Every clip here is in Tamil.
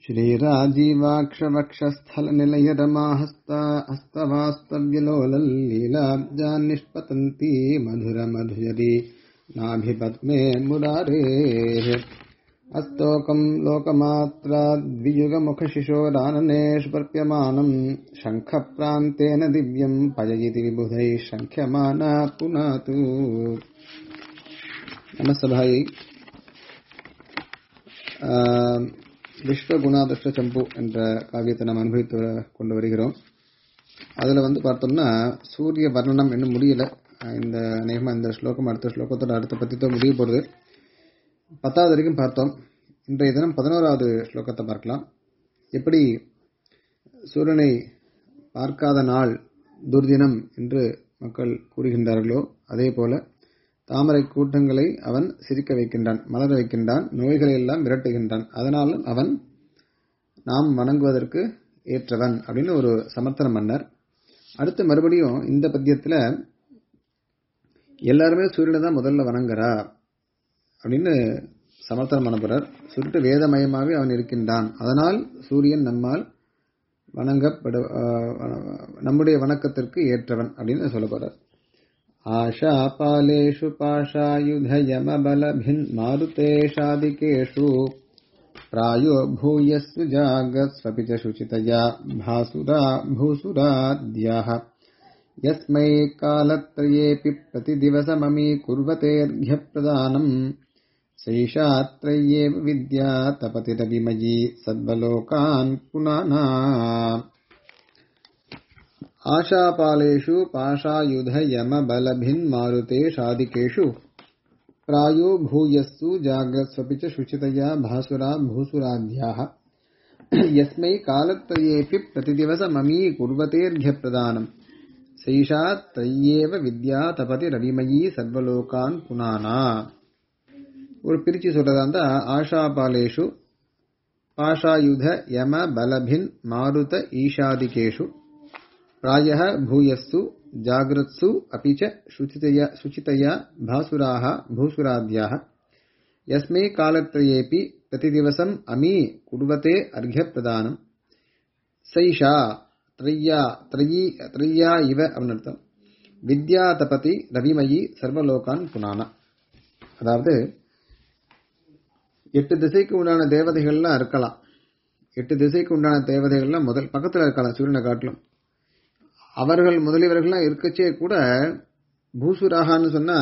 श्रीराजीवाक्षवक्षस्थलनिलयरमाहस्ता हस्तवास्तव्यलोलल्लीलाब्जान्निष्पतन्ती मधुरमधुयरी नाभिपद्मे मुरारेः अस्तोकम् लोकमात्राद्वियुगमुखशिशोराननेष्पर्प्यमानम् शङ्खप्रान्तेन दिव्यम् पययिति विबुधैः शङ्ख्यमाना पुनातु நமசபாயை விஸ்வகுணாதிருஷ்ட சம்பு என்ற காவியத்தை நாம் அனுபவித்து கொண்டு வருகிறோம் அதுல வந்து பார்த்தோம்னா சூரிய வர்ணனம் இன்னும் முடியல இந்த நேகமா இந்த ஸ்லோகம் அடுத்த ஸ்லோகத்தோட அடுத்த பத்தி தான் முடிய போறது பத்தாவது வரைக்கும் பார்த்தோம் இன்றைய தினம் பதினோராவது ஸ்லோகத்தை பார்க்கலாம் எப்படி சூரியனை பார்க்காத நாள் துர்தினம் என்று மக்கள் கூறுகின்றார்களோ அதே போல தாமரை கூட்டங்களை அவன் சிரிக்க வைக்கின்றான் மலர வைக்கின்றான் நோய்களை எல்லாம் விரட்டுகின்றான் அதனாலும் அவன் நாம் வணங்குவதற்கு ஏற்றவன் அப்படின்னு ஒரு சமர்த்தன மன்னர் அடுத்து மறுபடியும் இந்த பத்தியத்துல எல்லாருமே சூரியனை தான் முதல்ல வணங்குறா அப்படின்னு சமர்த்தனம் பண்ண போறார் சுருட்டு வேதமயமாகவே அவன் இருக்கின்றான் அதனால் சூரியன் நம்மால் வணங்கப்பட நம்முடைய வணக்கத்திற்கு ஏற்றவன் அப்படின்னு சொல்ல போறார் आशापालेषु पाशायुधयमबलभिन्मारुतेशादिकेषु प्रायो भूयस्सु जागस्वपि च शुचितया भासुरा भूसुराद्याः यस्मै कालत्रयेऽपि प्रतिदिवसममीकुर्वतेऽर्घ्यप्रदानम् सैषात्रय्येव विद्या तपतिरविमयी सद्वलोकान् पुनाना आशापालेषु पाशायुधयमबलभिन्मारुतेषादिकेषु प्रायो भूयस्सु जाग्रत्स्वपि च शुचितया भासुरा भूसुराद्याः यस्मै कालत्रयेऽपि प्रतिदिवसममी कुर्वतेऽर्घ्यप्रदानम् सैषा त्रय्येव विद्या तपति रविमयी सर्वलोकान् पुनाना ஒரு பிரிச்சு சொல்றதா இருந்தா ஆஷாபாலேஷு பாஷாயுத யம பலபின் மாருத ஈஷாதிகேஷு प्रायः भूयस्सु जागृत्सु अपि च शुचितया शुचितया भासुराः भूसुराद्याः यस्मै कालत्रयेऽपि प्रतिदिवसम् अमी कुर्वते अर्घ्यप्रदानम् सैषा त्रय्या त्रयी त्रय्या इव அவனர்த்தம் வித்யா தபதி ரவிமயி சர்வலோகான் புனானா அதாவது எட்டு திசைக்கு உண்டான தேவதைகள்லாம் இருக்கலாம் எட்டு திசைக்கு உண்டான தேவதைகள்லாம் முதல் பக்கத்தில் இருக்கலாம் சூரியனை காட்டிலும் அவர்கள் முதலியவர்கள்லாம் இருக்கச்சே கூட பூசுராகான்னு சொன்னா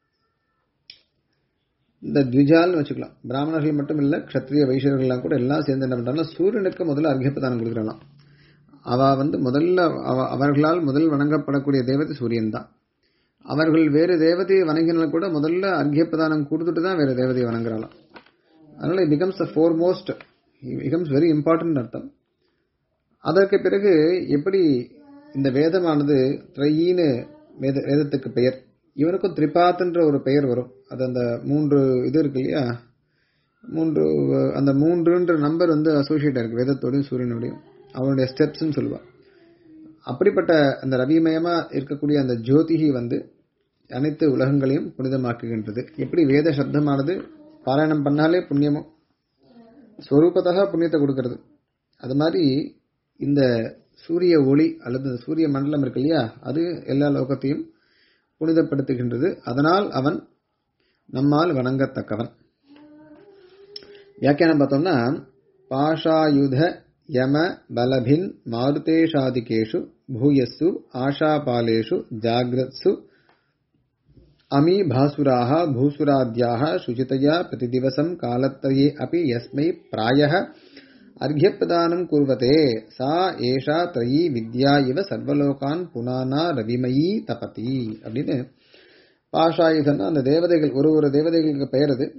இந்த த்விஜால்னு வச்சுக்கலாம் பிராமணர்கள் மட்டும் இல்ல கத்திரிய வைஷ்யர்கள்லாம் கூட எல்லாம் சேர்ந்து என்ன பண்றாங்கன்னா சூரியனுக்கு முதல்ல அர்க்கியப்பதானம் கொடுக்குறாங்களாம் அவ வந்து முதல்ல அவர்களால் முதல் வணங்கப்படக்கூடிய தேவதை சூரியன் தான் அவர்கள் வேறு தேவதையை வணங்கினால் கூட முதல்ல அர்க்கியப்பதானம் கொடுத்துட்டு தான் வேற தேவதையை வணங்குறாளாம் அதனால it becomes the foremost becomes very important அர்த்தம் அதற்கு பிறகு எப்படி இந்த வேதமானது த்ரையின்னு வேத வேதத்துக்கு பெயர் இவனுக்கும் திரிபாத்ன்ற ஒரு பெயர் வரும் அது அந்த மூன்று இது இருக்கு இல்லையா மூன்று அந்த மூன்றுன்ற நம்பர் வந்து அசோசியேட் இருக்கு வேதத்தோடையும் சூரியனோடையும் அவனுடைய ஸ்டெப்ஸ்ன்னு சொல்லுவான் அப்படிப்பட்ட அந்த ரவிமயமா இருக்கக்கூடிய அந்த ஜோதிகி வந்து அனைத்து உலகங்களையும் புனிதமாக்குகின்றது எப்படி வேத சப்தமானது பாராயணம் பண்ணாலே புண்ணியமும் ஸ்வரூபத்தக புண்ணியத்தை கொடுக்கறது அது மாதிரி இந்த சூரிய ஒளி அல்லது சூரிய மண்டலம் இருக்கு இல்லையா அது எல்லா லோகத்தையும் புனிதப்படுத்துகின்றது அதனால் அவன் நம்மால் வணங்கத்தக்கவன் வியாக்கியானம் பார்த்தோம்னா பாஷாயுத யம பலபின் மாருதேஷாதிகேஷு பூயஸ்ஸு ஆஷாபாலேஷு ஜாகிரத்சு அமி பாசுராக பூசுராத்யாக சுச்சிதயா பிரதிதிவசம் காலத்தயே அப்படி யஸ்மை பிராயः அர்க்கியப்பிரதானம் குர்வதே சா ஏஷா த்ரயி வித்யா இவ சர்வலோகான் புனானா ரவிமயி தபதி அப்படின்னு பாஷாயுதன்னா அந்த தேவதைகள் ஒரு ஒரு தேவதைகளுக்கு பெயர் அது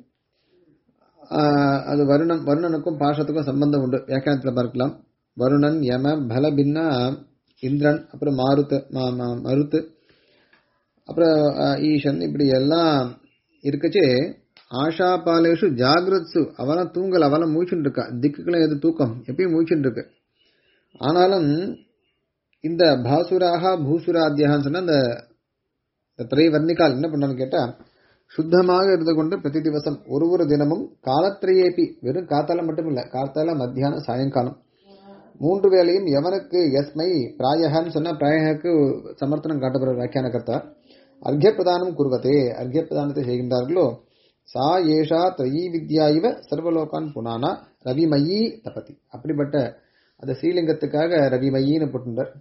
அது வருணம் வருணனுக்கும் பாஷத்துக்கும் சம்பந்தம் உண்டு வியாக்கியானத்தில் பார்க்கலாம் வருணன் யம பலபின்னா இந்திரன் அப்புறம் மாருத்து மருத்து அப்புறம் ஈசன் இப்படி எல்லாம் இருக்கச்சே ஆஷா பாலேஷு ஜாகிரத்சு அவெல்லாம் தூங்கல் அவெல்லாம் மூச்சுட்டு இருக்கா திக்குக்கெல்லாம் எது தூக்கம் எப்பயும் மூச்சுட்டு இருக்கு ஆனாலும் இந்த பாசுராக பூசுராத்தியான்னு சொன்னா அந்த திரை வர்ணிக்கால் என்ன பண்ணான்னு கேட்டா சுத்தமாக இருந்து கொண்டு பிரதி திவசம் ஒரு ஒரு தினமும் காலத்திரையேபி வெறும் காத்தால மட்டும் இல்ல காத்தால மத்தியானம் சாயங்காலம் மூன்று வேளையும் எவனுக்கு எஸ்மை பிராயகன்னு சொன்னா பிராயகக்கு சமர்த்தனம் காட்டப்படுற வியாக்கியான கர்த்தா அர்க்கிய பிரதானம் குருவதே அர்க்கிய பிரதானத்தை செய்கின்றார்களோ சா ஏஷா த்ரயீ வித்யா இவ சர்வலோகான் புனானா ரவிமயி தபதி அப்படிப்பட்ட அந்த ஸ்ரீலிங்கத்துக்காக ரவிமயின்னு போட்டுட்டார்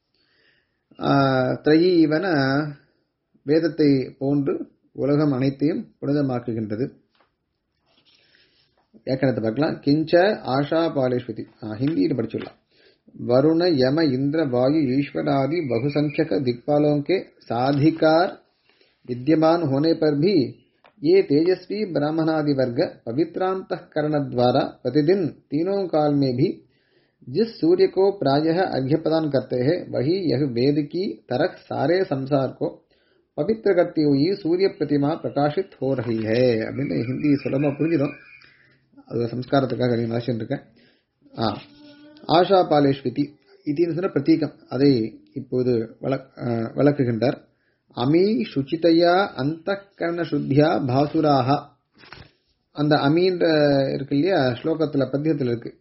த்ரயி இவன வேதத்தை போன்று உலகம் அனைத்தையும் புனிதமாக்குகின்றது வியாக்கணத்தை பார்க்கலாம் கிஞ்ச ஆஷா பாலேஸ்வதி ஹிந்தியில் படிச்சுடலாம் वरुण यम इंद्र वायु ईश्वरादि बहुसंख्यक दिक्पालों के साधिकार विद्यमान होने पर भी ये तेजस्वी ब्राह्मणादि वर्ग पवित्रांतकरण द्वारा प्रतिदिन तीनों काल में भी जिस सूर्य को प्रायः अर्घ्य प्रदान करते हैं वही यह वेद की तरह सारे संसार को पवित्र करती हुई सूर्य प्रतिमा प्रकाशित हो रही है அப்படின்னு ஹிந்தி சுலபமா புரிஞ்சிடும் அது சம்ஸ்காரத்துக்காக நீ நினைச்சுட்டு இருக்கேன் ஆ ஆஷா பாலேஸ்விதி இதின்னு சொன்ன பிரதீகம் அதை இப்போது விளக்குகின்றார் அமி சுச்சிதையா அந்த கர்ண சுத்தியா பாசுராக அந்த அமீன்ற இருக்கு இல்லையா ஸ்லோகத்துல பத்தியத்தில் இருக்கு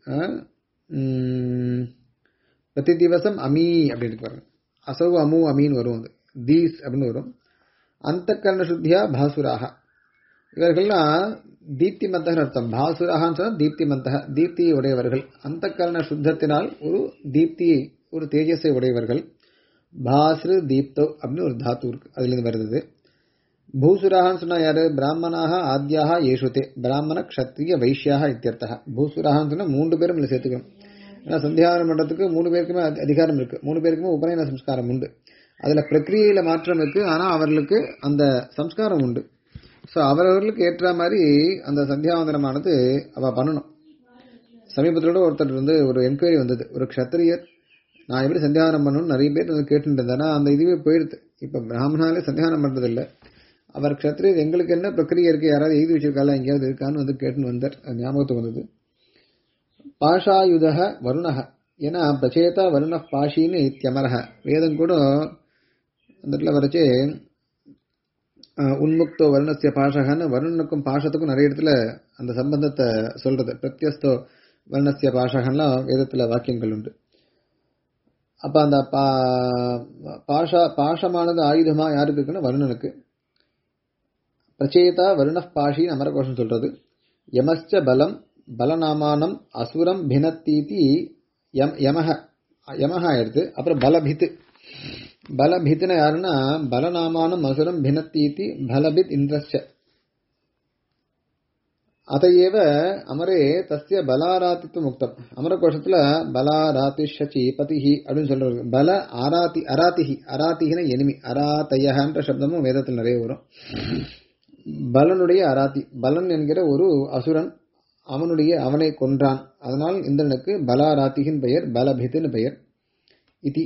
பிரதி திவசம் அமி அப்படின்னு இருக்கு பாருங்க அசவு அமு அமீன் வரும் அது தீஸ் அப்படின்னு வரும் அந்த கர்ண சுத்தியா பாசுராக இவர்கள்லாம் தீப்தி மந்தகன் அர்த்தம் பாசுரகான்னு சொன்னா தீப்தி மந்தக தீப்தியை உடையவர்கள் அந்த கரண சுத்தத்தினால் ஒரு தீப்தியை ஒரு தேஜஸை உடையவர்கள் பாஸ்ரு தீப்தோ அப்படின்னு ஒரு தாத்து இருக்கு அதுல இருந்து வருது பூசுராகான்னு சொன்னா யாரு பிராமணாக ஆத்யாக ஏசுதே பிராமண கஷத்திரிய வைஷ்யாக இத்தியர்த்தக பூசுராகான்னு சொன்னா மூன்று பேரும் இல்லை சேர்த்துக்கணும் ஏன்னா சந்தியாவனம் பண்றதுக்கு மூணு பேருக்குமே அதிகாரம் இருக்கு மூணு பேருக்குமே உபநயன சம்ஸ்காரம் உண்டு அதுல பிரக்கிரியில மாற்றம் இருக்கு ஆனா அவர்களுக்கு அந்த சம்ஸ்காரம் உண்டு ஸோ அவரவர்களுக்கு ஏற்ற மாதிரி அந்த சந்தியாவந்தனமானது அவ பண்ணணும் சமீபத்தோட ஒருத்தர் வந்து ஒரு என்கொயரி வந்தது ஒரு க்ஷத்திரியர் நான் எப்படி சந்தியாவனம் பண்ணணும்னு நிறைய பேர் வந்து கேட்டுட்டு இருந்தேன் அந்த இதுவே போயிடுது இப்போ பிராமணாலே சந்தியாவனம் பண்றது இல்லை அவர் க்ஷத்திரியர் எங்களுக்கு என்ன பிரக்கிரியை இருக்கு யாராவது எழுதி வச்சிருக்காளா எங்கேயாவது இருக்கான்னு வந்து கேட்டுன்னு வந்தார் அது ஞாபகத்துக்கு வந்தது பாஷாயுதக வருணக ஏன்னா பிரச்சேதா வருண பாஷின்னு இத்தியமரக வேதம் கூட அந்த இடத்துல வரைச்சே உன்முக்தோ வருணஸ்ய பாஷகன்னு வருணனுக்கும் பாஷத்துக்கும் நிறைய இடத்துல அந்த சம்பந்தத்தை சொல்றது பிரத்யஸ்தோ வருணஸ்ய பாஷகன்லாம் வேதத்துல வாக்கியங்கள் உண்டு அப்ப அந்த பாஷா பாஷமானது ஆயுதமா யாருக்கு இருக்குன்னா வருணனுக்கு பிரச்சேதா வருண பாஷின்னு அமரகோஷம் சொல்றது யமஸ்ச பலம் பலநாமானம் அசுரம் பினத்தீதி யம் யமக யமக எடுத்து அப்புறம் பலபித்து பலபித்ன யாருன்னா பலநாமானம் அசுரம் பினத்தீதி பலபித் இந்திரஸ்ய அதையேவ அமரே தஸ்ய பலாராத்தித்து முக்தம் அமரகோஷத்துல பலாராதிஷி பதிஹி அப்படின்னு சொல்றாரு பல ஆராத்தி அராத்திஹி அராத்திகின எனிமி அராத்தையன்ற சப்தமும் வேதத்தில் நிறைய வரும் பலனுடைய அராத்தி பலன் என்கிற ஒரு அசுரன் அவனுடைய அவனை கொன்றான் அதனால் இந்திரனுக்கு பலாராத்திகின் பெயர் பலபித்துன்னு பெயர் இதி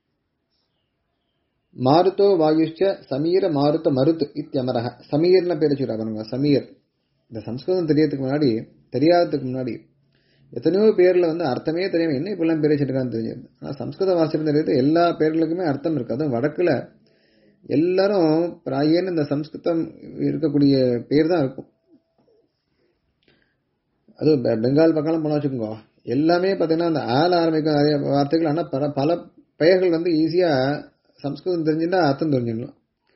மாருத்தோ வாயுஷ்ச சமீர மாருத்த மருத்து இத்தியமரக சமீர்னு பேர் வச்சுக்கிறாங்க சமீர் இந்த சம்ஸ்கிருதம் தெரியறதுக்கு முன்னாடி தெரியாததுக்கு முன்னாடி எத்தனையோ பேர்ல வந்து அர்த்தமே தெரியாம என்ன இப்பெல்லாம் பேர் வச்சிருக்கான்னு தெரிஞ்சது ஆனா சம்ஸ்கிருத வாசிப்பு தெரியுது எல்லா பேர்களுக்குமே அர்த்தம் இருக்கு அதுவும் வடக்குல எல்லாரும் பிராயன்னு இந்த சம்ஸ்கிருதம் இருக்கக்கூடிய பேர் தான் இருக்கும் அது பெங்கால் பக்கம் போனா வச்சுக்கோங்க எல்லாமே பார்த்தீங்கன்னா அந்த ஆள் ஆரம்பிக்கும் நிறைய வார்த்தைகள் ஆனால் பல பல பெயர்கள் வந்து ஈஸியா சம்ஸ்கிருதம் தெரிஞ்சுட்டா அர்த்தம் தெரிஞ்சிடலாம்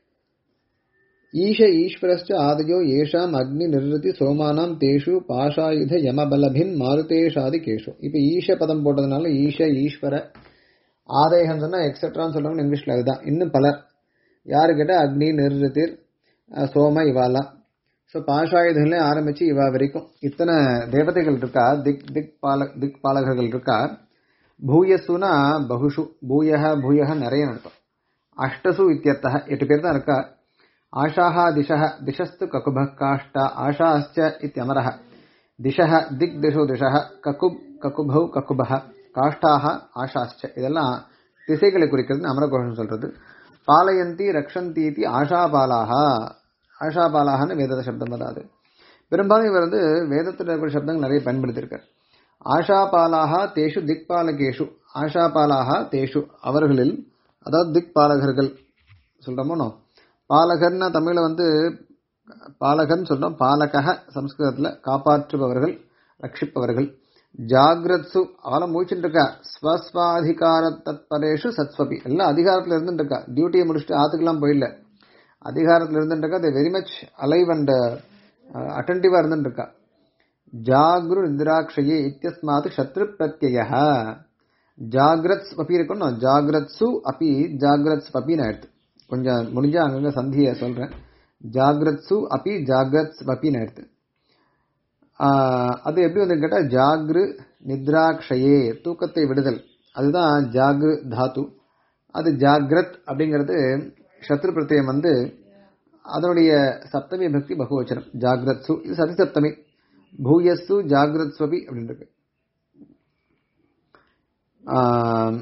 ஈஷ ஈஸ்வரஸ்ச ஆதயோ ஏஷாம் அக்னி நிறுத்தி சோமானாம் தேஷு பாஷாயுத யமபலபின் மாருதேஷாதி கேஷு இப்ப ஈஷ பதம் போட்டதுனால ஈஷ ஈஸ்வர ஆதயகம் சொன்னா எக்ஸெட்ரான்னு சொல்றாங்க இங்கிலீஷ்ல அதுதான் இன்னும் பலர் யாரு கேட்டா அக்னி நிறுத்திர் சோம இவாலாம் ஸோ பாஷாயுதங்களே ஆரம்பிச்சு இவா வரைக்கும் இத்தனை தேவதைகள் இருக்கா திக் திக் பால திக் பாலகர்கள் இருக்கா பூயசுனா பகுஷு பூயக பூயக நிறைய நடக்கும் அஷ்டசு இத்தியர்த்தக எட்டு பேர் தான் இருக்கா ஆஷாஹா திசக திசஸ்து ககுப காஷ்ட ஆஷாஸ்ச இத்தியமரக திசக திக் திஷு திசக ககுப் ககுபௌ ககுபக காஷ்டாக ஆஷாஸ்ச இதெல்லாம் திசைகளை குறிக்கிறது அமரகோஷம் சொல்றது பாலயந்தி ரக்ஷந்தீதி ஆஷாபாலாக ஆஷாபாலாகன்னு வேதத சப்தம் வராது பெரும்பாலும் இவர் வந்து வேதத்தில் இருக்கிற சப்தங்கள் நிறைய பயன்படுத்தியிருக்கார் ஆஷாபாலாக தேஷு திக்பாலகேஷு ஆஷாபாலாக தேஷு அவர்களில் அதாவது திக் பாலகர்கள் சொல்றோமோ பாலகர்னா தமிழ்ல வந்து பாலகன் சொல்றோம் பாலகக சம்ஸ்கிருதத்துல காப்பாற்றுபவர்கள் ரட்சிப்பவர்கள் ஜாகிரத்சு அவளை முடிச்சுட்டு இருக்கா ஸ்வஸ்வாதிகார தத்பரேஷு சத்ஸ்வபி எல்லாம் அதிகாரத்துல இருந்துட்டு இருக்கா டியூட்டியை முடிச்சுட்டு ஆத்துக்கெல்லாம் போயிடல அதிகாரத்துல இருந்துட்டு இருக்கா வெரி மச் அலைவ் அண்ட் அட்டன்டிவா இருந்துட்டு இருக்கா ஜாகுரு நிந்திராட்சயே இத்தியஸ்மாத் சத்ரு பிரத்யய ஜாகிரத் அப்பி இருக்கணும் ஜாகிரத்சு அப்பி ஜாகிரத் அப்பின்னு ஆயிடுது கொஞ்சம் முடிஞ்சா அங்கங்க சந்திய சொல்றேன் ஜாகிரத்சு அப்பி ஜாகிரத் அப்பின்னு ஆயிடுது ஆஹ் அது எப்படி வந்து கேட்டா ஜாக்ரு நித்ராக்ஷயே தூக்கத்தை விடுதல் அதுதான் ஜாக்ரு தாத்து அது ஜாக்ரத் அப்படிங்கிறது சத்ரு பிரத்யம் வந்து அதனுடைய சப்தமி பக்தி பகுவச்சனம் ஜாகிரத் சு இது சதி சப்தமி பூயஸ்ஸு ஜாகிரத் ஸ்வபி அப்படின்னு இருக்கு ஆம்,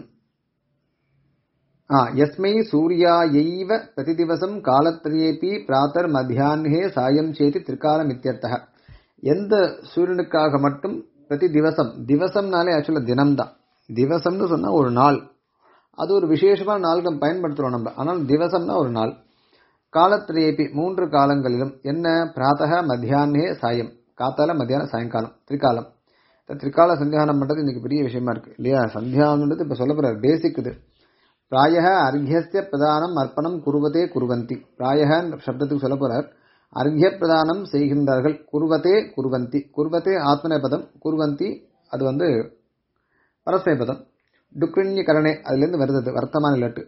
ஆ யஸ்மை சூர்யாயைவ பிரதிதிவசம் காலத்ரயேபி பிராத்தர் மத்தியான்ஹே சாயம் சேதி திரிகாலம் இத்தியர்த்தக எந்த சூரியனுக்காக மட்டும் பிரதி திவசம் திவசம்னாலே ஆக்சுவலா தினம்தான் திவசம்னு சொன்னா ஒரு நாள் அது ஒரு விசேஷமான நாள் நம்ம பயன்படுத்துறோம் நம்ம ஆனால் திவசம்னா ஒரு நாள் காலத்திரேபி மூன்று காலங்களிலும் என்ன பிராத்தக மத்தியானே சாயம் காத்தால மத்தியானம் சாயங்காலம் திரிகாலம் இந்த திரிகால சந்தியானம் பண்றது இன்னைக்கு பெரிய விஷயமா இருக்கு இல்லையா சந்தியானம்ன்றது இப்ப சொல்ல போற பேசிக் இது பிராய அர்க்கியஸ்ய பிரதானம் அர்ப்பணம் குருவதே குருவந்தி பிராய சப்தத்துக்கு சொல்ல போறார் அர்க்கிய பிரதானம் செய்கின்றார்கள் குருவதே குருவந்தி குருவதே ஆத்மநேபதம் குருவந்தி அது வந்து பரஸ்மைபதம் டுக்ரிண்ய கரணே அதுலேருந்து வருது அது வர்த்தமான லட்டு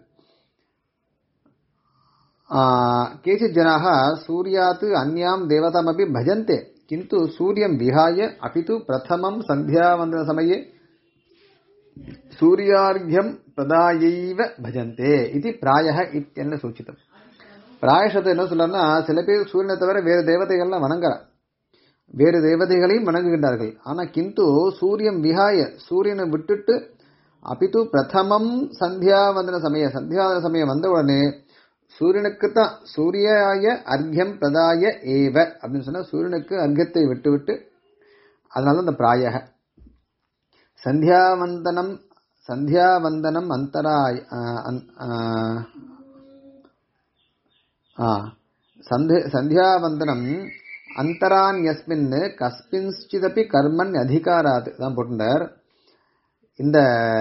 கேச்சித் ஜனாக சூர்யாத் அந்யாம் தேவதாமपि भजन्ते किन्तु सूर्यं विहाय अपि तु प्रथमं सन्ध्यावन्दनसमये சூரியார்கியம் பிரதாயைவ பஜந்தே இது பிராயக இத்தியன்னு சூச்சிதம் பிராயசத்தை என்ன சொல்லணும்னா சில பேர் சூரியனை தவிர வேறு தேவதைகள்லாம் வணங்குறா வேறு தேவதைகளையும் வணங்குகின்றார்கள் ஆனா கிந்து சூரியன் விகாய சூரியனை விட்டுட்டு அபிது பிரதமம் சந்தியாவந்தன சமய சந்தியாவந்தன சமயம் வந்த உடனே சூரியனுக்கு தான் சூரியாய அர்க்கியம் பிரதாய ஏவ அப்படின்னு சொன்னா சூரியனுக்கு அர்க்கியத்தை விட்டு விட்டு அதனால அந்த பிராயக சந்தியாவந்தனம் சந்தியாவந்தனம் அந்தராய் சந்தி சந்தியாவந்தனம் அந்தரான்யஸ்மின் கஸ்மின்ச்சிதப்பி கர்மன் அதிகாராது தான் போட்டுட்டார் இந்த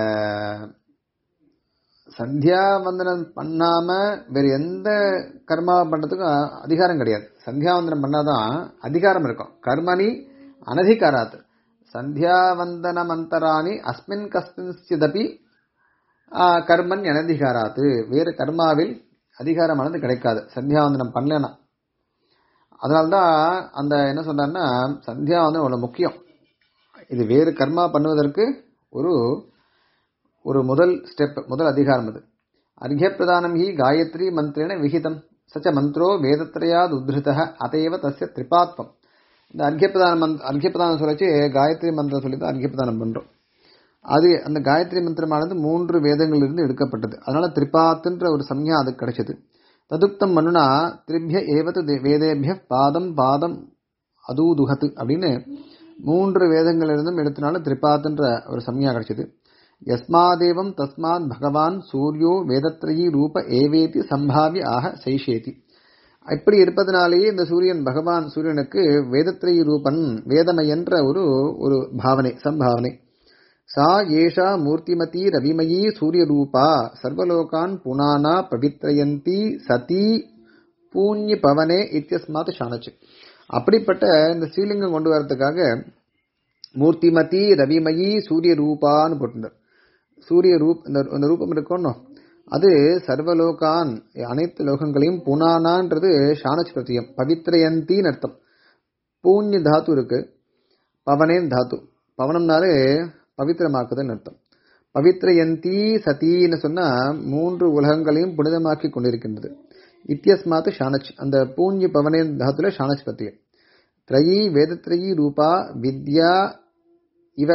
சந்தியாவந்தனம் பண்ணாம வேற எந்த கர்மா பண்றதுக்கும் அதிகாரம் கிடையாது சந்தியாவந்தனம் பண்ணாதான் அதிகாரம் இருக்கும் கர்மனி அனதிகாராத் சந்தியாவந்தனமந்தராணி அஸ்மின் கஸ்மின்ச்சிதபி கர்மன் அனதிகாராத்து வேறு கர்மாவில் அதிகாரமானது கிடைக்காது சந்தியாவந்தனம் பண்ணலனா அதனால்தான் அந்த என்ன சொல்றாருன்னா சந்தியாவந்தனம் அவ்வளவு முக்கியம் இது வேறு கர்மா பண்ணுவதற்கு ஒரு ஒரு முதல் ஸ்டெப் முதல் அதிகாரம் அது அர்க்கிய பிரதானம் ஹி காயத்ரி மந்திரேன விகிதம் சச்ச மந்திரோ வேதத்ரயாத் உத்ருத அதையவ தஸ்ய திரிபாத்வம் இந்த அர்க்கியப்பிரதானம் மந்த் அர்க்கியப்பிரதானம் சொல்லச்சு காயத்ரி மந்திரம் சொல்லி தான் அர்க்கியப்பிரதானம் பண்றோம் அது அந்த காயத்ரி மந்திரமானது மூன்று வேதங்களிலிருந்து எடுக்கப்பட்டது அதனால திரிபாத்துன்ற ஒரு சம்யா அதுக்கு கிடைச்சது ததுக்தம் மனுனா திரிபிய ஏவது வேதேபிய பாதம் பாதம் அதூதுகத்து அப்படின்னு மூன்று வேதங்களிலிருந்தும் எடுத்தனால திரிபாத்துன்ற ஒரு சம்யா கிடைச்சது யஸ்மாதேவம் தஸ்மாத் பகவான் சூரியோ வேதத்ரயி ரூப ஏவேதி சம்பாவிய ஆக சைஷேதி இப்படி இருப்பதனாலேயே இந்த சூரியன் பகவான் சூரியனுக்கு வேதத்ரயி ரூபன் வேதமயன்ற ஒரு ஒரு பாவனை சம்பாவனை சா ஏஷா மூர்த்திமதி ரவிமயி சூரிய ரூபா சர்வலோகான் புனானா பவித்ரயந்தி சதி பூஞ்சி பவனே இத்தியஸ்மாத் ஷானச்சு அப்படிப்பட்ட இந்த ஸ்ரீலிங்கம் கொண்டு வரதுக்காக மூர்த்திமதி ரவிமயி சூரிய ரூபான்னு போட்டிருந்தார் சூரிய ரூப் இந்த ரூபம் இருக்கணும் அது சர்வலோகான் அனைத்து லோகங்களையும் புனானான்றது ஷானச் பிரத்தியம் பவித்ரயந்தின்னு அர்த்தம் பூஞ்ய தாத்து இருக்கு பவனேன் தாத்து பவனம்னாலே பவித்திரமாக்குதல் அர்த்தம் பவித்ரயந்தி சதின்னு சொன்னா மூன்று உலகங்களையும் புனிதமாக்கி கொண்டிருக்கின்றது இத்தியஸ்மாத்து ஷானச் அந்த பூஞ்சி பவனேன் தாத்துல ஷானச் பிரத்தியம் த்ரயி வேதத்ரயி ரூபா வித்யா இவ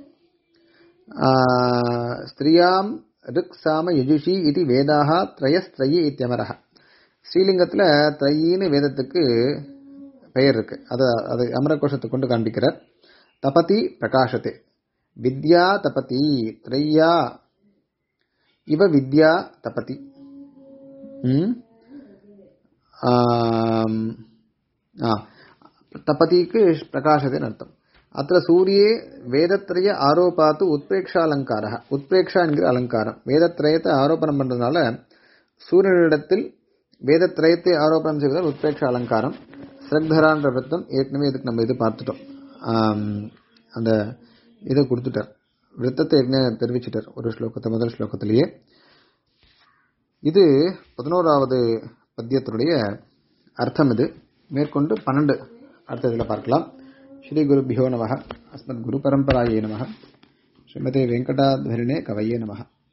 ஸ்திரியாம் ரிக் சாம யஜுஷி இது வேதாக த்ரயஸ்திரயி இத்தியமரக ஸ்ரீலிங்கத்தில் த்ரயின்னு வேதத்துக்கு பெயர் இருக்கு அதை அது அமரகோஷத்தை கொண்டு காண்பிக்கிறார் தபதி பிரகாசத்தை வித்யா தபதி த்ரையா இவ வித்யா தபதி தபதிக்கு பிரகாசத்தின் அர்த்தம் அத்த சூரியே வேதத்திரய ஆரோபாத்து உத்பிரேக்ஷா அலங்கார உத்பிரேக்ஷா என்கிற அலங்காரம் வேதத்திரயத்தை ஆரோபணம் பண்றதுனால சூரியனிடத்தில் வேதத்திரயத்தை ஆரோபணம் செய்வதால் உத்பிரேக்ஷா அலங்காரம் ஸ்ரக்தரான்ற விருத்தம் ஏற்கனவே இதுக்கு நம்ம இது பார்த்துட்டோம் அந்த இதை கொடுத்துட்டார் விருத்தத்தை ஏற்கனவே தெரிவிச்சிட்டார் ஒரு ஸ்லோகத்தை முதல் ஸ்லோகத்திலேயே இது பதினோராவது பத்தியத்தினுடைய அர்த்தம் இது மேற்கொண்டு பன்னெண்டு அர்த்தத்தில் பார்க்கலாம் ஸ்ரீ குருபியோ நம அஸ்மத் குரு பரம்பராயே நம ஸ்ரீமதி வெங்கடாத்வரிணே கவையே நம